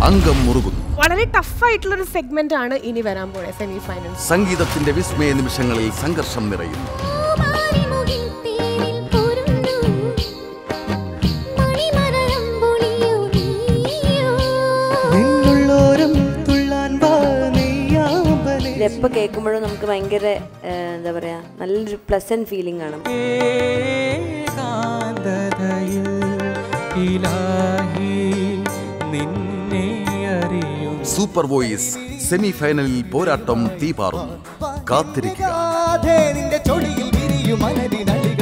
അംഗം മുറുകുന്നു വളരെ ടഫ് ആയിട്ടുള്ള ഒരു സെഗ്മെന്റ് ആണ് ഇനി വരാൻ പോണേ സെമി ഫൈനൽസ് സംഗീതത്തിന്റെ വിസ്മയ നിമിഷങ്ങളിൽ സംഘർഷം നിറയുന്നു മാറിമുകിൽ തേനിൽ പൊരുന്നു മണിമരമ്പൊളിയോ നീയോ നിന്നുള്ളോരം തുള്ളാൻ വാ നെയ്യാമ്പലേ ഇതെപ്പോൾ കേൾക്കുമ്പോഴും നമുക്ക് ഭയങ്കര ഏഹ്, എന്താ പറയാ നല്ലൊരു പ്ലസന്റ് ഫീലിംഗ് ആണ് ഏകാന്തതയിൽ ഇലാഹി നിന്നെ അറിയും സൂപ്പർ വോയിസ് സെമി ഫൈനലിൽ പോരാട്ടം തീപാറുന്നു കാത്തിരിക്കുക നിന്റെ ചൊടിയിൽ വിരിയും മനതിനഴി